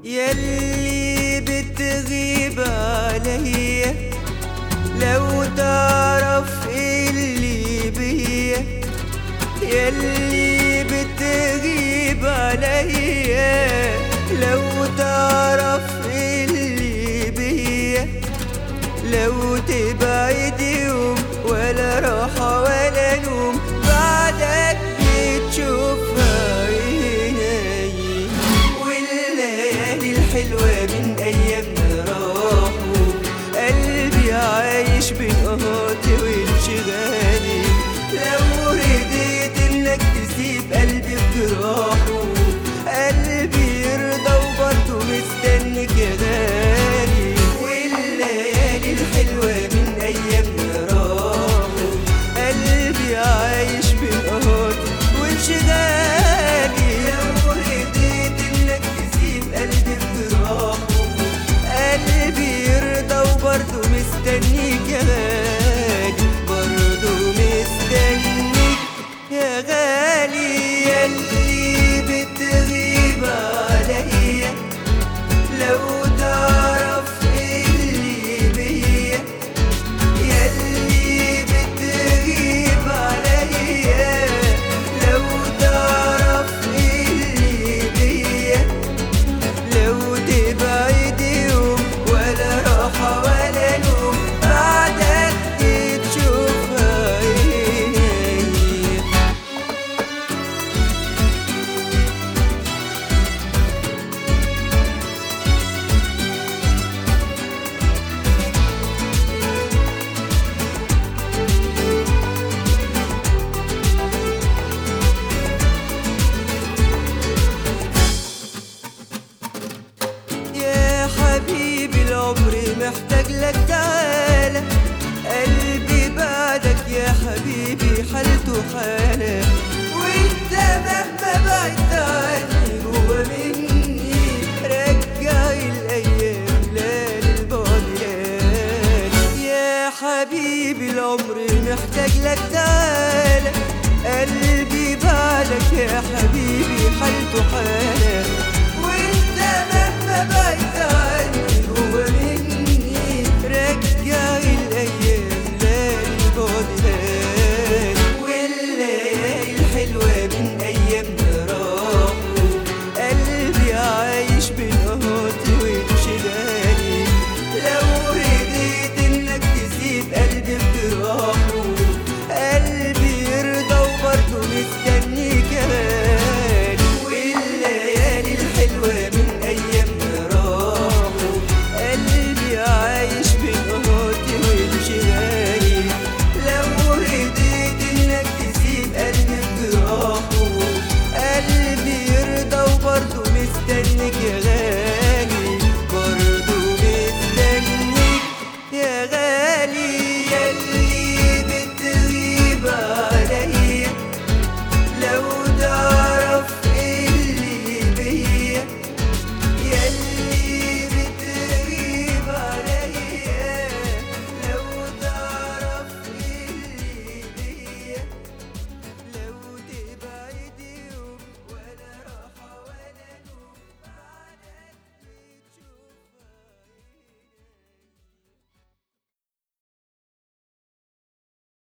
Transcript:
يلي بتغيب عليا لو تعرف اللي بيا يلي بتغيب عليا لو تعرف اللي بيا لو تبعد يوم ولا راحة ولا نوم بعدك بتشوفها عيني والليالي الحلوة من أيامنا راحوا قلبي عايش بين قهاتي وانشغالي لو رضيت انك تسيب قلبي بجراحه قلبي يرضى وبرضه مستنيك يا غالي والليالي الحلوة من أيامنا راحوا قلبي عايش بين قهاتي وانشغالي لو رضيت انك تسيب قلبي بجراحه قلبي يرضى وبرضه مستنيك يا غالي برضه مستنيك يا غالي ياللي بتغيب عليا لو تعرف اللي بيا ياللي بتغيب عليا لو تعرف اللي بيا لو تبعد يوم ولا راحة ولا نوم بعدك تشوفها عيني يا حبيبي العمر محتاج لك تعالى قلبي بعدك يا حبيبي حالته حالة وانت مهما بعدت عني جوا مني رجع الايام لا للبعد ليالي يا حبيبي العمر محتاج لك تعالى قلبي بعدك يا حبيبي حالته حالة وانت مهما بعدت عني جوا مني رجع الايام لا للبعد ليالي والليالي الحلوة من ايامنا راحوا قلبي عايش بين قهاتي وانشغالي لو رضيت انك تسيب قلبي بجراحه